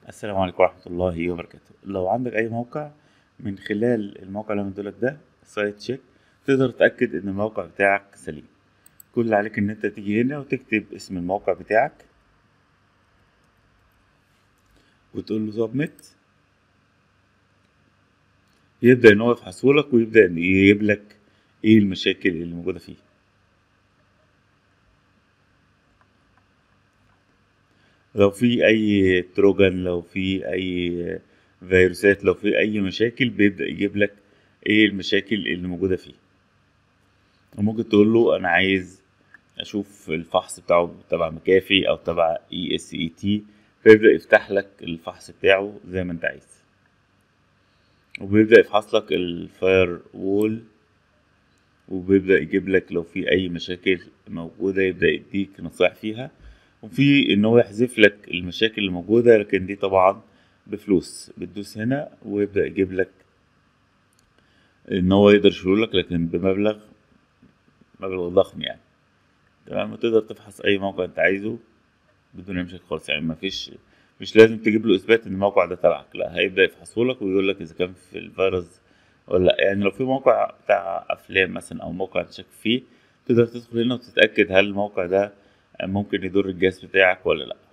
السلام عليكم ورحمة الله وبركاته لو عندك أي موقع من خلال الموقع اللي أنا مديلك ده سايت تشيك تقدر تتأكد إن الموقع بتاعك سليم كل اللي عليك إن أنت تيجي هنا وتكتب اسم الموقع بتاعك وتقول له سبميت يبدأ إن هو يفحصهولك ويبدأ إن يجيب لك إيه المشاكل اللي موجودة فيه لو في اي تروجان لو في اي فيروسات لو في اي مشاكل بيبدأ يجيب لك ايه المشاكل اللي موجودة فيه وممكن تقول له انا عايز اشوف الفحص بتاعه تبع مكافي او تبع اي اس اي تي فيبدأ يفتح لك الفحص بتاعه زي ما انت عايز وبيبدأ يفحص لك الفاير وول وبيبدأ يجيب لك لو في اي مشاكل موجودة يبدأ يديك نصائح فيها وفي ان هو يحذف لك المشاكل اللي موجودة لكن دي طبعا بفلوس بتدوس هنا ويبدأ يجيب لك ان هو يقدر يشيلهولك لكن بمبلغ مبلغ ضخم يعني تمام وتقدر تفحص اي موقع انت عايزه بدون اي مشاكل خالص يعني مفيش مش لازم تجيب له اثبات ان الموقع ده تبعك لا هيبدأ يفحصهولك ويقول لك اذا كان في الفيروس ولا لا يعني لو في موقع بتاع افلام مثلا او موقع انت شاك فيه تقدر تدخل هنا وتتأكد هل الموقع ده ممكن يضر الجهاز بتاعك ولا لا